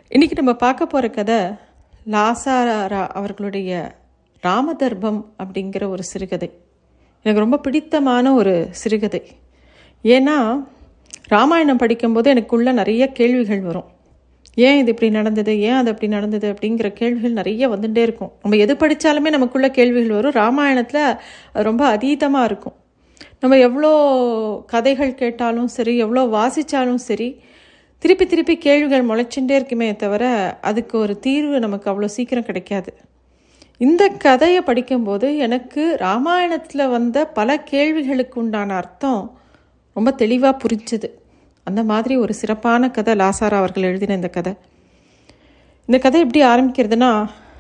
இன்றைக்கி நம்ம பார்க்க போகிற கதை லாசாரா அவர்களுடைய ராமதர்பம் அப்படிங்கிற ஒரு சிறுகதை எனக்கு ரொம்ப பிடித்தமான ஒரு சிறுகதை ஏன்னா ராமாயணம் படிக்கும்போது எனக்குள்ள நிறைய கேள்விகள் வரும் ஏன் இது இப்படி நடந்தது ஏன் அது அப்படி நடந்தது அப்படிங்கிற கேள்விகள் நிறைய வந்துட்டே இருக்கும் நம்ம எது படித்தாலுமே நமக்குள்ள கேள்விகள் வரும் ராமாயணத்தில் அது ரொம்ப அதீதமாக இருக்கும் நம்ம எவ்வளோ கதைகள் கேட்டாலும் சரி எவ்வளோ வாசித்தாலும் சரி திருப்பி திருப்பி கேள்விகள் முளைச்சுட்டே இருக்குமே தவிர அதுக்கு ஒரு தீர்வு நமக்கு அவ்வளோ சீக்கிரம் கிடைக்காது இந்த கதையை படிக்கும்போது எனக்கு ராமாயணத்தில் வந்த பல கேள்விகளுக்கு உண்டான அர்த்தம் ரொம்ப தெளிவாக புரிஞ்சுது அந்த மாதிரி ஒரு சிறப்பான கதை லாசாரா அவர்கள் எழுதின இந்த கதை இந்த கதை எப்படி ஆரம்பிக்கிறதுனா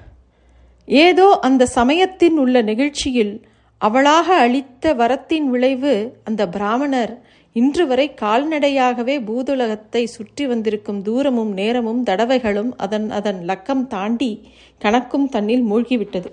ஏதோ அந்த சமயத்தின் உள்ள நிகழ்ச்சியில் அவளாக அளித்த வரத்தின் விளைவு அந்த பிராமணர் இன்று வரை கால்நடையாகவே பூதுலகத்தை சுற்றி வந்திருக்கும் தூரமும் நேரமும் தடவைகளும் அதன் அதன் லக்கம் தாண்டி கணக்கும் தன்னில் மூழ்கிவிட்டது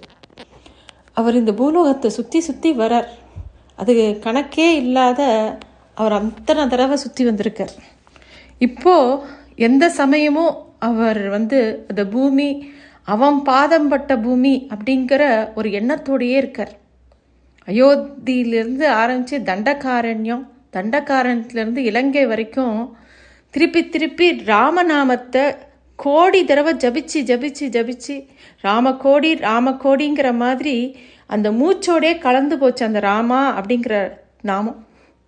அவர் இந்த பூலோகத்தை சுற்றி சுற்றி வரார் அது கணக்கே இல்லாத அவர் அத்தனை தடவை சுற்றி வந்திருக்கார் இப்போ எந்த சமயமும் அவர் வந்து அந்த பூமி அவன் பாதம் பட்ட பூமி அப்படிங்கிற ஒரு எண்ணத்தோடையே இருக்கார் அயோத்தியிலிருந்து ஆரம்பித்து தண்டகாரண்யம் தண்டகாரண்யத்திலேருந்து இலங்கை வரைக்கும் திருப்பி திருப்பி ராமநாமத்தை கோடி தடவை ஜபிச்சு ஜபிச்சு ஜபிச்சு ராமகோடி ராமகோடிங்கிற மாதிரி அந்த மூச்சோடே கலந்து போச்சு அந்த ராமா அப்படிங்கிற நாமம்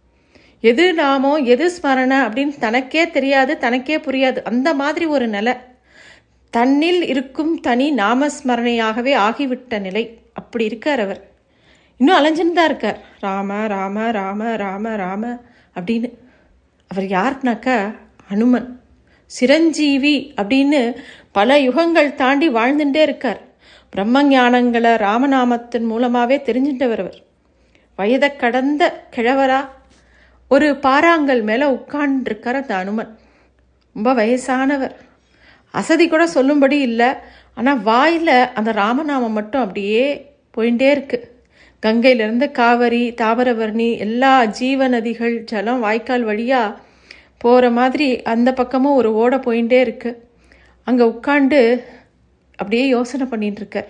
எது நாமம் எது ஸ்மரணை அப்படின்னு தனக்கே தெரியாது தனக்கே புரியாது அந்த மாதிரி ஒரு நிலை தன்னில் இருக்கும் தனி நாமஸ்மரணையாகவே ஆகிவிட்ட நிலை அப்படி இருக்கார் அவர் இன்னும் அலைஞ்சுன்னு தான் இருக்கார் ராம ராம ராம ராம ராம அப்படின்னு அவர் யாருனாக்கா அனுமன் சிரஞ்சீவி அப்படின்னு பல யுகங்கள் தாண்டி வாழ்ந்துட்டே இருக்கார் பிரம்ம ஞானங்களை ராமநாமத்தின் மூலமாகவே தெரிஞ்சுட்டவர் அவர் வயதை கடந்த கிழவரா ஒரு பாறாங்கல் மேலே உட்காண்டிருக்கார் அந்த அனுமன் ரொம்ப வயசானவர் அசதி கூட சொல்லும்படி இல்லை ஆனால் வாயில் அந்த ராமநாமம் மட்டும் அப்படியே போயிட்டே இருக்கு கங்கையிலேருந்து காவிரி தாமிரபரணி எல்லா ஜீவ நதிகள் ஜலம் வாய்க்கால் வழியாக போகிற மாதிரி அந்த பக்கமும் ஒரு ஓடை போயிட்டே இருக்கு அங்கே உட்காண்டு அப்படியே யோசனை பண்ணிட்டு இருக்கார்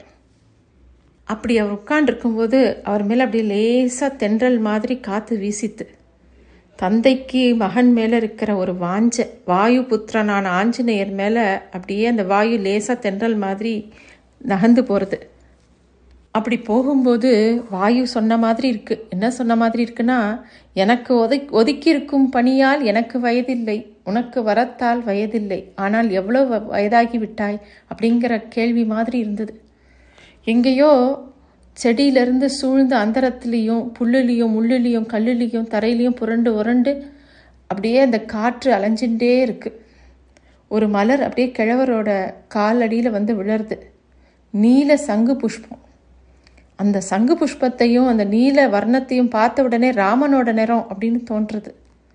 அப்படி அவர் உட்காண்டிருக்கும்போது அவர் மேலே அப்படியே லேசாக தென்றல் மாதிரி காற்று வீசித்து தந்தைக்கு மகன் மேலே இருக்கிற ஒரு வாஞ்ச வாயு புத்திரனான ஆஞ்சநேயர் மேலே அப்படியே அந்த வாயு லேசாக தென்றல் மாதிரி நகர்ந்து போகிறது அப்படி போகும்போது வாயு சொன்ன மாதிரி இருக்கு என்ன சொன்ன மாதிரி இருக்குன்னா எனக்கு ஒதை ஒதுக்கி இருக்கும் பணியால் எனக்கு வயதில்லை உனக்கு வரத்தால் வயதில்லை ஆனால் எவ்வளோ வயதாகி விட்டாய் அப்படிங்கிற கேள்வி மாதிரி இருந்தது எங்கேயோ செடியிலிருந்து சூழ்ந்த அந்தரத்துலேயும் புல்லுலேயும் முள்ளுலேயும் கல்லுலேயும் தரையிலையும் புரண்டு உரண்டு அப்படியே அந்த காற்று அலைஞ்சுட்டே இருக்கு ஒரு மலர் அப்படியே கிழவரோட காலடியில் வந்து விழருது நீல சங்கு புஷ்பம் அந்த சங்கு புஷ்பத்தையும் அந்த நீல வர்ணத்தையும் பார்த்த உடனே ராமனோட நிறம் அப்படின்னு தோன்றுறது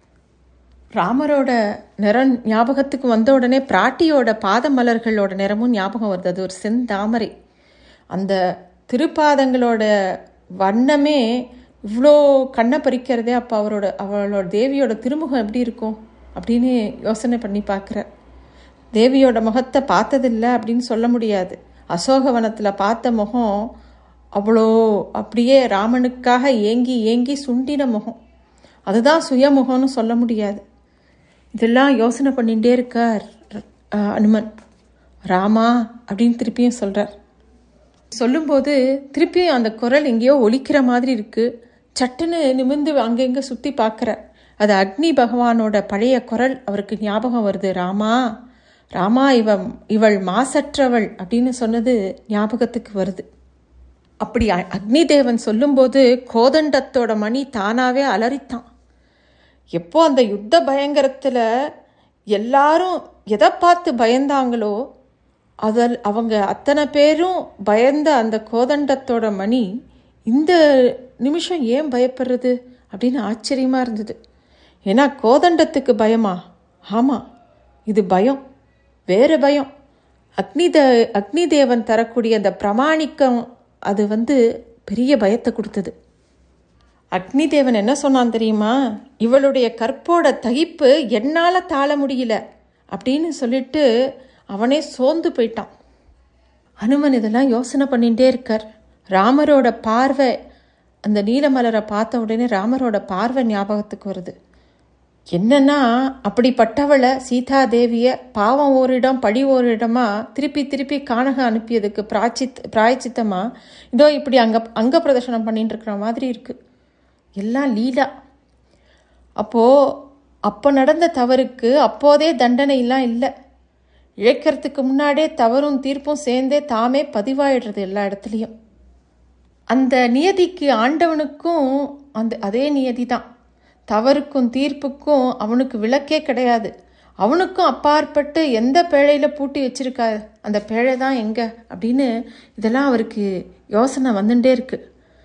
ராமரோட நிறம் ஞாபகத்துக்கு வந்த உடனே பிராட்டியோட பாத மலர்களோட நிறமும் ஞாபகம் வருது அது ஒரு செந்தாமரை அந்த திருப்பாதங்களோட வண்ணமே இவ்வளோ கண்ணை பறிக்கிறதே அப்போ அவரோட அவளோட தேவியோட திருமுகம் எப்படி இருக்கும் அப்படின்னு யோசனை பண்ணி பார்க்குற தேவியோட முகத்தை பார்த்ததில்லை அப்படின்னு சொல்ல முடியாது அசோகவனத்தில் பார்த்த முகம் அவ்வளோ அப்படியே ராமனுக்காக ஏங்கி ஏங்கி சுண்டின முகம் அதுதான் சுயமுகம்னு சொல்ல முடியாது இதெல்லாம் யோசனை பண்ணிகிட்டே இருக்கார் அனுமன் ராமா அப்படின்னு திருப்பியும் சொல்கிறார் சொல்லும்போது திருப்பியும் அந்த குரல் எங்கேயோ ஒலிக்கிற மாதிரி இருக்கு சட்டுன்னு நிமிந்து அங்கங்கே சுற்றி பார்க்குறார் அது அக்னி பகவானோட பழைய குரல் அவருக்கு ஞாபகம் வருது ராமா ராமா இவன் இவள் மாசற்றவள் அப்படின்னு சொன்னது ஞாபகத்துக்கு வருது அப்படி அக்னி தேவன் சொல்லும்போது கோதண்டத்தோட மணி தானாவே அலறித்தான் எப்போ அந்த யுத்த பயங்கரத்தில் எல்லாரும் எதை பார்த்து பயந்தாங்களோ அதில் அவங்க அத்தனை பேரும் பயந்த அந்த கோதண்டத்தோட மணி இந்த நிமிஷம் ஏன் பயப்படுறது அப்படின்னு ஆச்சரியமாக இருந்தது ஏன்னா கோதண்டத்துக்கு பயமா ஆமாம் இது பயம் வேறு பயம் அக்னி த அக்னி தேவன் தரக்கூடிய அந்த பிரமாணிக்கம் அது வந்து பெரிய பயத்தை கொடுத்தது அக்னி தேவன் என்ன சொன்னான் தெரியுமா இவளுடைய கற்போட தகிப்பு என்னால் தாழ முடியல அப்படின்னு சொல்லிட்டு அவனே சோர்ந்து போயிட்டான் அனுமன் இதெல்லாம் யோசனை பண்ணிகிட்டே இருக்கார் ராமரோட பார்வை அந்த நீலமலரை பார்த்த உடனே ராமரோட பார்வை ஞாபகத்துக்கு வருது என்னன்னா அப்படிப்பட்டவளை சீதா தேவியை பாவம் ஓரிடம் பழி ஓரிடமா திருப்பி திருப்பி காணக அனுப்பியதுக்கு பிராச்சித் பிராயச்சித்தமா இதோ இப்படி அங்க அங்க பிரதர்ஷனம் பண்ணிட்டு இருக்கிற மாதிரி இருக்கு எல்லாம் லீலா அப்போ அப்போ நடந்த தவறுக்கு அப்போதே தண்டனையெல்லாம் இல்லை இழைக்கிறதுக்கு முன்னாடியே தவறும் தீர்ப்பும் சேர்ந்தே தாமே பதிவாயிடுறது எல்லா இடத்துலையும் அந்த நியதிக்கு ஆண்டவனுக்கும் அந்த அதே நியதி தான் தவறுக்கும் தீர்ப்புக்கும் அவனுக்கு விளக்கே கிடையாது அவனுக்கும் அப்பாற்பட்டு எந்த பேழையில் பூட்டி வச்சிருக்கா அந்த பேழை தான் எங்கே அப்படின்னு இதெல்லாம் அவருக்கு யோசனை வந்துட்டே இருக்கு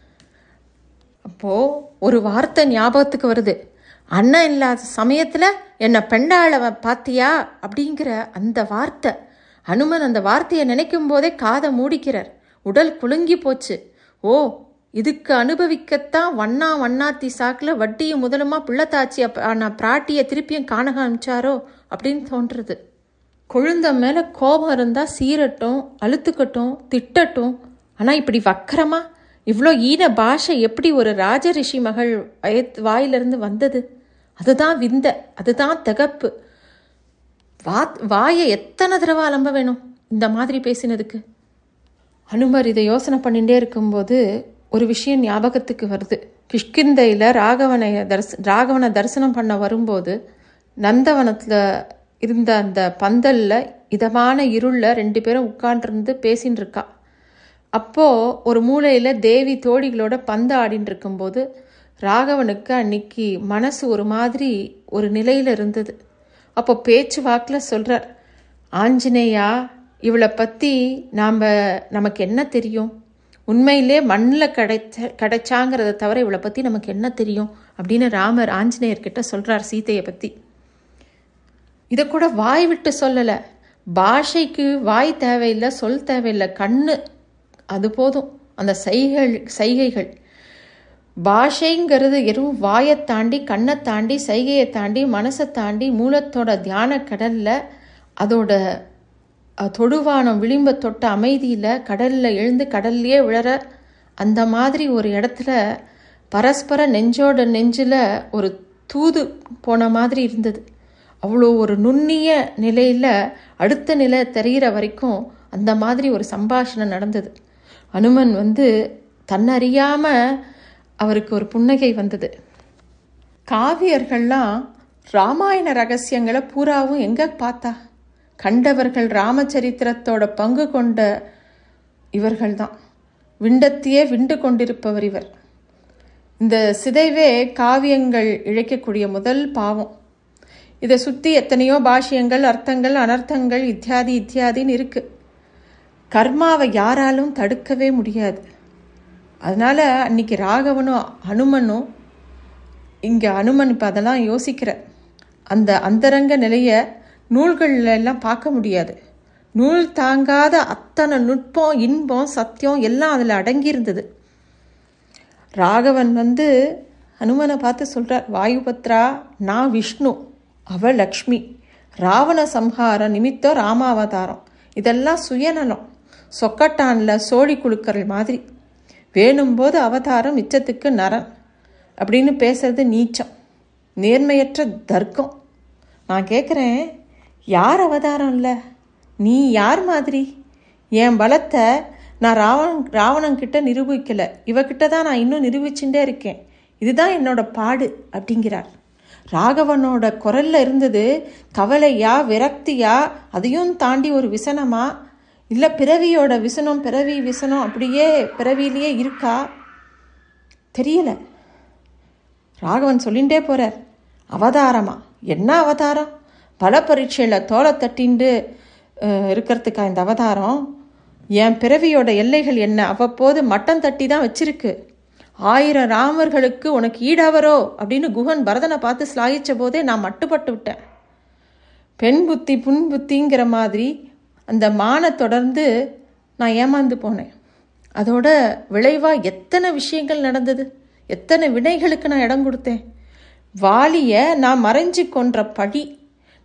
அப்போது ஒரு வார்த்தை ஞாபகத்துக்கு வருது அண்ணன் இல்லாத சமயத்தில் என்னை பெண்டாளவ பாத்தியா அப்படிங்கிற அந்த வார்த்தை அனுமன் அந்த வார்த்தையை நினைக்கும் போதே காதை மூடிக்கிறார் உடல் குலுங்கி போச்சு ஓ இதுக்கு அனுபவிக்கத்தான் வண்ணா வண்ணாத்தி சாக்கில் வட்டியும் முதலுமா பிள்ளைத்தாச்சி நான் பிராட்டியை திருப்பியும் காணக அனுப்பிச்சாரோ அப்படின்னு தோன்றுறது கொழுந்த மேலே கோபம் இருந்தால் சீரட்டும் அழுத்துக்கட்டும் திட்டட்டும் ஆனால் இப்படி வக்கரமா இவ்வளோ ஈன பாஷை எப்படி ஒரு ராஜரிஷி மகள் வய வாயிலிருந்து வந்தது அதுதான் விந்த அதுதான் திகப்பு வா வாயை எத்தனை தடவை அலம்ப வேணும் இந்த மாதிரி பேசினதுக்கு அனுமர் இதை யோசனை பண்ணிகிட்டே இருக்கும்போது ஒரு விஷயம் ஞாபகத்துக்கு வருது கிஷ்கிந்தையில் ராகவனை தரிச ராகவனை தரிசனம் பண்ண வரும்போது நந்தவனத்தில் இருந்த அந்த பந்தலில் இதமான இருளில் ரெண்டு பேரும் உட்காண்டிருந்து பேசின்னு இருக்கா அப்போது ஒரு மூலையில் தேவி தோழிகளோட பந்து ஆடின்னு இருக்கும்போது ராகவனுக்கு அன்னைக்கு மனசு ஒரு மாதிரி ஒரு நிலையில் இருந்தது அப்போ பேச்சு வாக்கில் சொல்கிறார் ஆஞ்சநேயா இவளை பற்றி நாம் நமக்கு என்ன தெரியும் உண்மையிலே மண்ணில் கிடைச்ச கிடைச்சாங்கிறத தவிர இவளை பற்றி நமக்கு என்ன தெரியும் அப்படின்னு ராமர் ஆஞ்சநேயர்கிட்ட சொல்கிறார் சீதையை பற்றி இதை கூட வாய் விட்டு சொல்லலை பாஷைக்கு வாய் தேவையில்லை சொல் தேவையில்லை கண்ணு அது போதும் அந்த சைகள் சைகைகள் பாஷைங்கிறது எதுவும் வாயை தாண்டி கண்ணை தாண்டி சைகையை தாண்டி மனசை தாண்டி மூலத்தோட தியான கடலில் அதோட தொடுவானம் விளிம்ப தொட்ட அமைதியில் கடலில் எழுந்து கடல்லையே விழற அந்த மாதிரி ஒரு இடத்துல பரஸ்பர நெஞ்சோட நெஞ்சில் ஒரு தூது போன மாதிரி இருந்தது அவ்வளோ ஒரு நுண்ணிய நிலையில் அடுத்த நிலை தெரிகிற வரைக்கும் அந்த மாதிரி ஒரு சம்பாஷணை நடந்தது அனுமன் வந்து தன்னறியாமல் அவருக்கு ஒரு புன்னகை வந்தது காவியர்கள்லாம் ராமாயண ரகசியங்களை பூராவும் எங்கே பார்த்தா கண்டவர்கள் ராமச்சரித்திரத்தோட பங்கு கொண்ட இவர்கள்தான் விண்டத்தையே விண்டு கொண்டிருப்பவர் இவர் இந்த சிதைவே காவியங்கள் இழைக்கக்கூடிய முதல் பாவம் இதை சுற்றி எத்தனையோ பாஷ்யங்கள் அர்த்தங்கள் அனர்த்தங்கள் இத்தியாதி இத்தியாதின்னு இருக்கு கர்மாவை யாராலும் தடுக்கவே முடியாது அதனால் அன்னைக்கு ராகவனும் அனுமனும் இங்கே அனுமன் இப்போ அதெல்லாம் யோசிக்கிற அந்த அந்தரங்க நிலையை நூல்களில் எல்லாம் பார்க்க முடியாது நூல் தாங்காத அத்தனை நுட்பம் இன்பம் சத்தியம் எல்லாம் அதில் அடங்கியிருந்தது ராகவன் வந்து ஹனுமனை பார்த்து சொல்கிறார் வாயுபத்ரா நான் விஷ்ணு அவ லக்ஷ்மி ராவண சம்ஹார நிமித்தம் ராமாவதாரம் இதெல்லாம் சுயநலம் சொக்கட்டானில் சோழி குழுக்கள் மாதிரி வேணும்போது அவதாரம் மிச்சத்துக்கு நரன் அப்படின்னு பேசுறது நீச்சம் நேர்மையற்ற தர்க்கம் நான் கேட்குறேன் யார் அவதாரம் இல்லை நீ யார் மாதிரி என் பலத்தை நான் ராவணன் ராவணங்கிட்ட நிரூபிக்கலை இவகிட்ட தான் நான் இன்னும் நிரூபிச்சுட்டே இருக்கேன் இதுதான் என்னோட பாடு அப்படிங்கிறார் ராகவனோட குரல்ல இருந்தது கவலையா விரக்தியா அதையும் தாண்டி ஒரு விசனமா இல்லை பிறவியோட விசனம் பிறவி விசனம் அப்படியே பிறவியிலேயே இருக்கா தெரியல ராகவன் சொல்லிகிட்டே போகிறார் அவதாரமா என்ன அவதாரம் பல பரீட்சையில் தோலை தட்டிண்டு இருக்கிறதுக்கா இந்த அவதாரம் என் பிறவியோட எல்லைகள் என்ன அவ்வப்போது மட்டம் தட்டி தான் வச்சிருக்கு ஆயிரம் ராமர்களுக்கு உனக்கு ஈடாவரோ அப்படின்னு குஹன் பரதனை பார்த்து ஸ்லாகிச்ச போதே நான் மட்டுப்பட்டு விட்டேன் பெண் புத்தி புண் புத்திங்கிற மாதிரி அந்த மானை தொடர்ந்து நான் ஏமாந்து போனேன் அதோட விளைவாக எத்தனை விஷயங்கள் நடந்தது எத்தனை வினைகளுக்கு நான் இடம் கொடுத்தேன் வாலியை நான் மறைஞ்சு கொன்ற பழி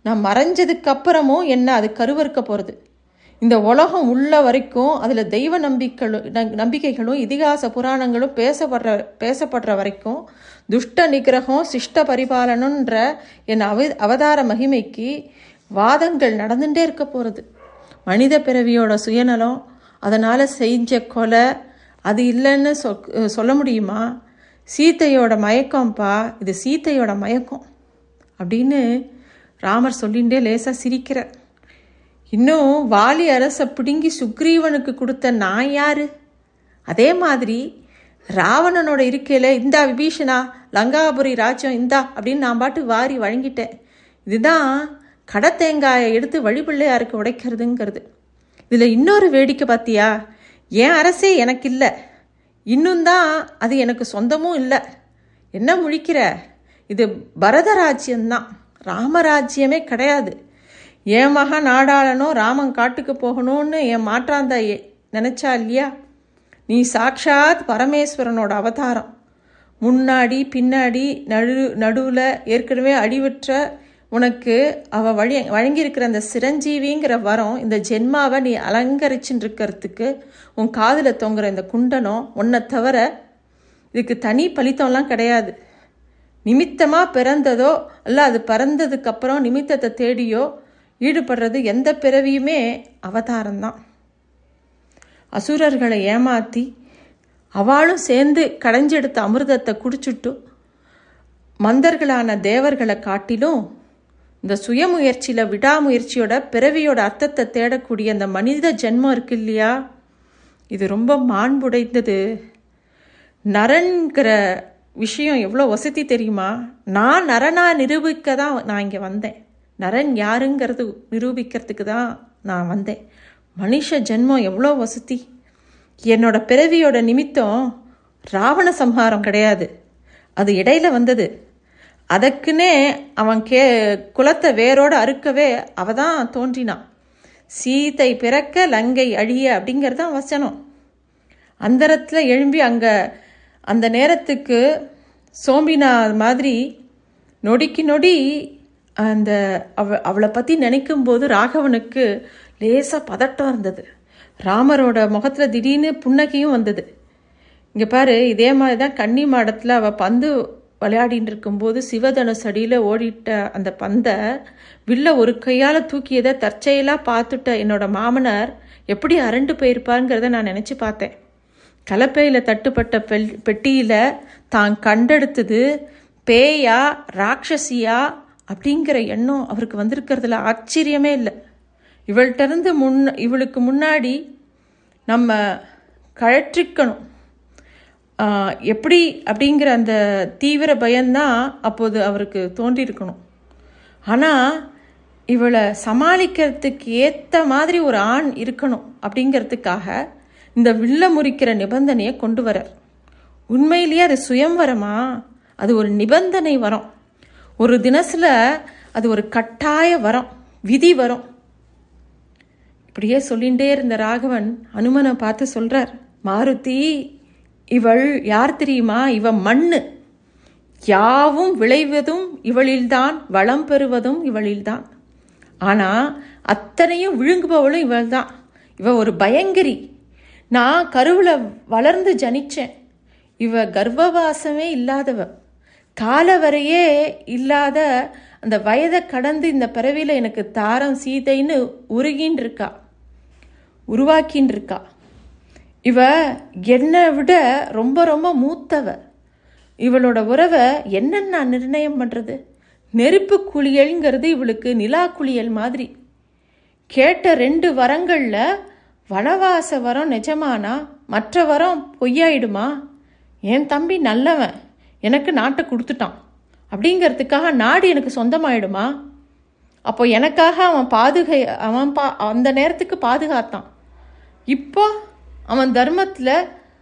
நான் மறைஞ்சதுக்கு அப்புறமும் என்ன அது கருவறுக்க போகிறது இந்த உலகம் உள்ள வரைக்கும் அதில் தெய்வ நம்பிக்கைகளும் ந- நம்பிக்கைகளும் இதிகாச புராணங்களும் பேசப்படுற பேசப்படுற வரைக்கும் துஷ்ட நிகிரகம் சிஷ்ட பரிபாலனன்ற என் அவ அவதார மகிமைக்கு வாதங்கள் நடந்துட்டே இருக்க போகிறது மனித பிறவியோட சுயநலம் அதனால் செஞ்ச கொலை அது இல்லைன்னு சொ சொல்ல முடியுமா சீத்தையோட மயக்கம்ப்பா இது சீத்தையோட மயக்கம் அப்படின்னு ராமர் சொல்லிகிட்டே லேசாக சிரிக்கிறார் இன்னும் வாலி அரசை பிடுங்கி சுக்ரீவனுக்கு கொடுத்த நான் யாரு அதே மாதிரி ராவணனோட இருக்கையில் இந்தா விபீஷணா லங்காபுரி ராஜ்யம் இந்தா அப்படின்னு நான் பாட்டு வாரி வழங்கிட்டேன் இதுதான் கடை தேங்காயை எடுத்து வழிபிள்ளையாருக்கு உடைக்கிறதுங்கிறது இதில் இன்னொரு வேடிக்கை பார்த்தியா என் அரசே எனக்கு இல்லை இன்னும் தான் அது எனக்கு சொந்தமும் இல்லை என்ன முழிக்கிற இது பரத ராஜ்யம்தான் ராமராஜ்யமே கிடையாது என் மகன் நாடாளனும் ராமன் காட்டுக்கு போகணும்னு என் மாற்றாந்தா எ- நினைச்சா இல்லையா நீ சாக்ஷாத் பரமேஸ்வரனோட அவதாரம் முன்னாடி பின்னாடி நடு நடுவில் ஏற்கனவே அடிவற்ற உனக்கு அவ வழி வழங்கியிருக்கிற அந்த சிரஞ்சீவிங்கிற வரம் இந்த ஜென்மாவை நீ அலங்கரிச்சுட்டு இருக்கிறதுக்கு உன் காதில் தொங்குற இந்த குண்டனம் உன்னை தவிர இதுக்கு தனி பலித்தம்லாம் கிடையாது நிமித்தமாக பிறந்ததோ அல்ல அது பிறந்ததுக்கு அப்புறம் நிமித்தத்தை தேடியோ ஈடுபடுறது எந்த பிறவியுமே அவதாரம்தான் அசுரர்களை ஏமாத்தி அவளும் சேர்ந்து கடைஞ்செடுத்த அமிர்தத்தை குடிச்சுட்டு மந்தர்களான தேவர்களை காட்டிலும் இந்த சுயமுயற்சியில் விடாமுயற்சியோட பிறவியோட அர்த்தத்தை தேடக்கூடிய அந்த மனித ஜென்மம் இருக்கு இல்லையா இது ரொம்ப மாண்புடைந்தது நரன்கிற விஷயம் எவ்வளோ வசதி தெரியுமா நான் நரனா நிரூபிக்க தான் நான் இங்கே வந்தேன் நரன் யாருங்கிறது நிரூபிக்கிறதுக்கு தான் நான் வந்தேன் மனுஷ ஜென்மம் எவ்வளோ வசதி என்னோட பிறவியோட நிமித்தம் ராவண சம்ஹாரம் கிடையாது அது இடையில வந்தது அதற்குன்னே அவன் கே குலத்தை வேரோடு அறுக்கவே அவ தான் தோன்றினான் சீதை பிறக்க லங்கை அழிய அப்படிங்கிறது தான் வசனம் அந்தரத்தில் எழும்பி அங்கே அந்த நேரத்துக்கு சோம்பினா மாதிரி நொடிக்கு நொடி அந்த அவ அவளை பற்றி நினைக்கும் போது ராகவனுக்கு லேசாக பதட்டம் இருந்தது ராமரோட முகத்தில் திடீர்னு புன்னகையும் வந்தது இங்கே பாரு இதே மாதிரி தான் கன்னி மாடத்தில் அவள் பந்து விளையாடின்னு இருக்கும்போது சிவதனுஷ் அடியில் ஓடிட்ட அந்த பந்தை வில்ல ஒரு கையால் தூக்கியதை தற்செயலாக பார்த்துட்ட என்னோட மாமனார் எப்படி அரண்டு போயிருப்பாருங்கிறத நான் நினச்சி பார்த்தேன் கலப்பையில் தட்டுப்பட்ட பெல் பெட்டியில் தான் கண்டெடுத்தது பேயா ராட்சசியா அப்படிங்கிற எண்ணம் அவருக்கு வந்திருக்கிறதுல ஆச்சரியமே இல்லை இவள்கிட்ட இருந்து முன் இவளுக்கு முன்னாடி நம்ம கழற்றிக்கணும் ஆஹ், எப்படி அப்படிங்கிற அந்த தீவிர பயம்தான் அப்போது அவருக்கு தோன்றியிருக்கணும் ஆனால் இவளை சமாளிக்கிறதுக்கு ஏற்ற மாதிரி ஒரு ஆண் இருக்கணும் அப்படிங்கிறதுக்காக இந்த வில்ல முறிக்கிற நிபந்தனையை கொண்டு வரார் உண்மையிலேயே அது சுயம்வரமா அது ஒரு நிபந்தனை வரம் ஒரு தினசில் அது ஒரு கட்டாய வரம் விதி வரும் இப்படியே சொல்லிகிட்டே இருந்த ராகவன் அனுமனை பார்த்து சொல்றார் மாருதி இவள் யார் தெரியுமா இவ மண்ணு யாவும் விளைவதும் இவளில்தான் வளம் பெறுவதும் இவளில்தான் ஆனா அத்தனையும் விழுங்குபவளும் இவள்தான் இவ ஒரு பயங்கரி நான் கருவுல வளர்ந்து ஜனிச்சேன் இவ கர்ப்பவாசமே இல்லாதவ காலவரையே இல்லாத அந்த வயதை கடந்து இந்த பிறவியில் எனக்கு தாரம் சீதைன்னு உருகின்னு இருக்கா உருவாக்கின்னு இருக்கா இவ என்னை விட ரொம்ப ரொம்ப மூத்தவ இவளோட உறவை என்னன்னு நான் நிர்ணயம் பண்ணுறது நெருப்பு குளியல்ங்கிறது இவளுக்கு நிலா குளியல் மாதிரி கேட்ட ரெண்டு வரங்களில் வனவாச வரம் நிஜமானா மற்ற வரம் பொய்யாயிடுமா என் தம்பி நல்லவன் எனக்கு நாட்டை கொடுத்துட்டான் அப்படிங்கிறதுக்காக நாடு எனக்கு சொந்தமாயிடுமா அப்போ எனக்காக அவன் பாதுகை அவன் பா அந்த நேரத்துக்கு பாதுகாத்தான் இப்போ அவன் தர்மத்தில்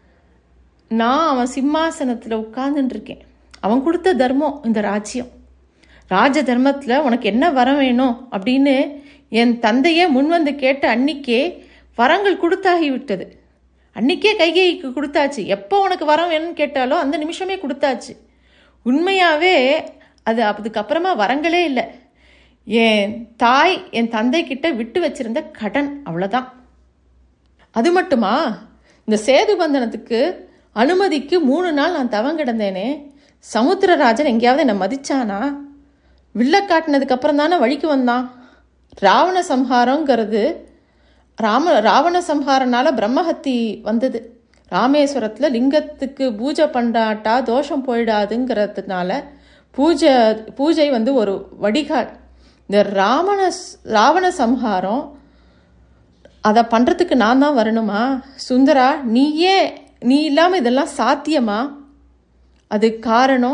நான் அவன் சிம்மாசனத்தில் உட்கார்ந்துட்டு இருக்கேன் அவன் கொடுத்த தர்மம் இந்த ராஜ்யம் ராஜ தர்மத்தில் உனக்கு என்ன வரம் வேணும் அப்படின்னு என் தந்தையே முன்வந்து கேட்ட அன்னிக்கே வரங்கள் கொடுத்தாகி விட்டது அன்னிக்கே கைகைக்கு கொடுத்தாச்சு எப்போ உனக்கு வரம் வேணும்னு கேட்டாலோ அந்த நிமிஷமே கொடுத்தாச்சு உண்மையாகவே அது அதுக்கப்புறமா வரங்களே இல்லை என் தாய் என் தந்தை கிட்ட விட்டு வச்சிருந்த கடன் அவ்வளோதான் அது மட்டுமா இந்த சேது பந்தனத்துக்கு அனுமதிக்கு மூணு நாள் நான் தவம் கிடந்தேனே சமுத்திரராஜன் எங்கேயாவது என்னை மதிச்சானா வில்ல காட்டினதுக்கு அப்புறம் தானே வழிக்கு வந்தான் ராவண சம்ஹாரங்கிறது ராம ராவண சம்ஹாரனால பிரம்மஹத்தி வந்தது ராமேஸ்வரத்தில் லிங்கத்துக்கு பூஜை பண்ணாட்டா தோஷம் போயிடாதுங்கிறதுனால பூஜை பூஜை வந்து ஒரு வடிகால் இந்த ராவண ராவண சம்ஹாரம் அதை பண்ணுறதுக்கு நான் தான் வரணுமா சுந்தரா நீயே நீ இல்லாமல் இதெல்லாம் சாத்தியமா அது காரணம்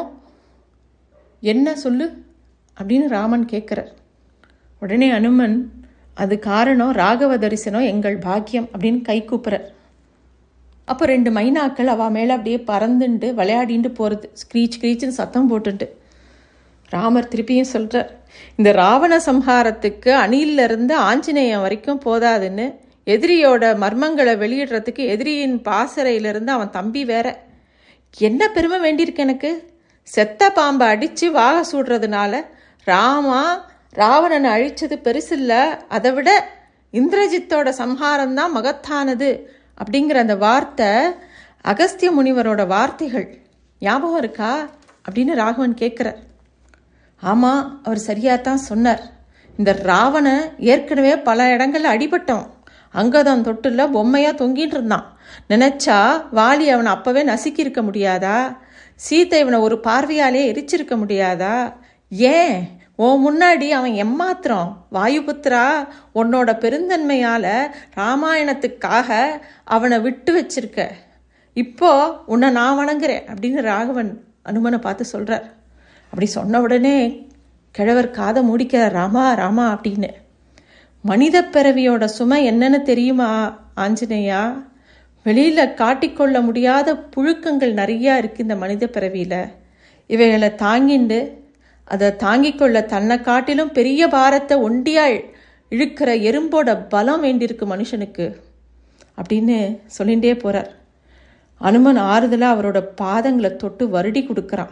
என்ன சொல்லு அப்படின்னு ராமன் கேட்குறார் உடனே அனுமன் அது காரணம் ராகவ தரிசனம் எங்கள் பாக்கியம் அப்படின்னு கை கூப்புறார் அப்போ ரெண்டு மைனாக்கள் அவள் மேலே அப்படியே பறந்துண்டு விளையாடிட்டு போகிறது ஸ்க்ரீச் ஸ்க்ரீச்னு சத்தம் போட்டுட்டு ராமர் திருப்பியும் சொல்கிறார் இந்த ராவண சம்ஹாரத்துக்கு அணில்ல இருந்து ஆஞ்சநேயம் வரைக்கும் போதாதுன்னு எதிரியோட மர்மங்களை வெளியிடுறதுக்கு எதிரியின் பாசறையிலிருந்து அவன் தம்பி வேற என்ன பெருமை வேண்டியிருக்கு எனக்கு செத்த பாம்பை அடித்து வாக சூடுறதுனால ராமா ராவணனை அழிச்சது பெருசில்ல அதை விட இந்திரஜித்தோட சம்ஹாரம் தான் மகத்தானது அப்படிங்கிற அந்த வார்த்தை அகஸ்திய முனிவரோட வார்த்தைகள் ஞாபகம் இருக்கா அப்படின்னு ராகவன் கேட்குறார் ஆமாம் அவர் சரியாக தான் சொன்னார் இந்த ராவணன் ஏற்கனவே பல இடங்கள்ல அடிபட்டோம் அங்கதான் தொட்டுல பொம்மையாக தொங்கிட்டு இருந்தான் நினச்சா வாலி அவனை அப்போவே நசுக்கி இருக்க முடியாதா சீத்தை இவனை ஒரு பார்வையாலே எரிச்சிருக்க முடியாதா ஏன் உன் முன்னாடி அவன் எம்மாத்திரம் வாயுபுத்திரா உன்னோட பெருந்தன்மையால் ராமாயணத்துக்காக அவனை விட்டு வச்சிருக்க இப்போ உன்னை நான் வணங்குறேன் அப்படின்னு ராகவன் அனுமனை பார்த்து சொல்கிறார் அப்படி சொன்ன உடனே கிழவர் காதை மூடிக்கிறார் ராமா ராமா அப்படின்னு மனித பிறவியோட சுமை என்னன்னு தெரியுமா ஆஞ்சநேயா வெளியில் காட்டிக்கொள்ள முடியாத புழுக்கங்கள் நிறையா இருக்குது இந்த மனித பிறவியில் இவைகளை தாங்கிண்டு அதை தாங்கிக்கொள்ள தன்னை காட்டிலும் பெரிய பாரத்தை ஒண்டியாள் இழுக்கிற எறும்போட பலம் வேண்டியிருக்கு மனுஷனுக்கு அப்படின்னு சொல்லிகிட்டே போகிறார் அனுமன் ஆறுதலாக அவரோட பாதங்களை தொட்டு வருடி கொடுக்குறான்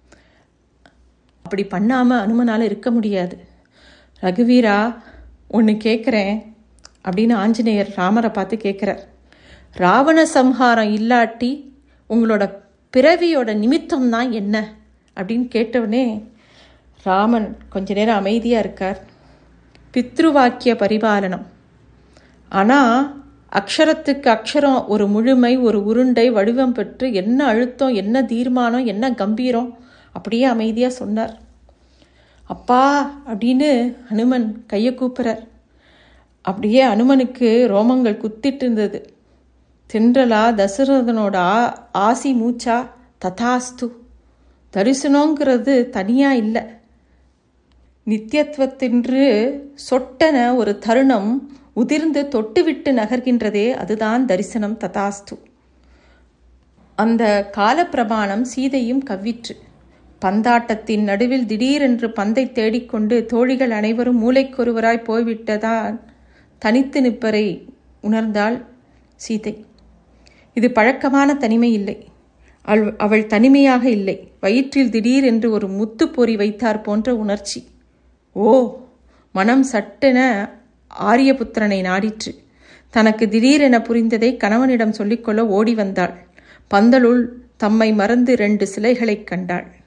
அப்படி பண்ணாமல் அனுமனால் இருக்க முடியாது ரகுவீரா ஒன்று கேட்குறேன் அப்படின்னு ஆஞ்சநேயர் ராமரை பார்த்து கேட்குறார் ராவண சம்ஹாரம் இல்லாட்டி உங்களோட பிறவியோட நிமித்தம் தான் என்ன அப்படின்னு கேட்டவுடனே ராமன் கொஞ்ச நேரம் அமைதியாக இருக்கார் பித்ருவாக்கிய பரிபாலனம் ஆனால் அக்ஷரத்துக்கு அக்ஷரம் ஒரு முழுமை ஒரு உருண்டை வடிவம் பெற்று என்ன அழுத்தம் என்ன தீர்மானம் என்ன கம்பீரம் அப்படியே அமைதியாக சொன்னார் அப்பா அப்படின்னு ஹனுமன் கையை கூப்புறார் அப்படியே அனுமனுக்கு ரோமங்கள் குத்திட்டு இருந்தது தென்றலா தசரதனோட ஆ ஆசி மூச்சா ததாஸ்து தரிசனங்கிறது தனியாக இல்லை நித்தியத்துவத்தின்று சொட்டன ஒரு தருணம் உதிர்ந்து தொட்டுவிட்டு நகர்கின்றதே அதுதான் தரிசனம் ததாஸ்து அந்த காலப்பிரமாணம் சீதையும் கவ்விற்று பந்தாட்டத்தின் நடுவில் திடீரென்று பந்தை தேடிக்கொண்டு தோழிகள் அனைவரும் மூளைக்கொருவராய் போய்விட்டதான் தனித்து நிற்பரை உணர்ந்தாள் சீதை இது பழக்கமான தனிமை இல்லை அவள் அவள் தனிமையாக இல்லை வயிற்றில் திடீரென்று ஒரு முத்து பொறி வைத்தார் போன்ற உணர்ச்சி ஓ மனம் சட்டென ஆரியபுத்திரனை நாடிற்று தனக்கு திடீரென புரிந்ததை கணவனிடம் சொல்லிக்கொள்ள ஓடி வந்தாள் பந்தலுள் தம்மை மறந்து ரெண்டு சிலைகளைக் கண்டாள்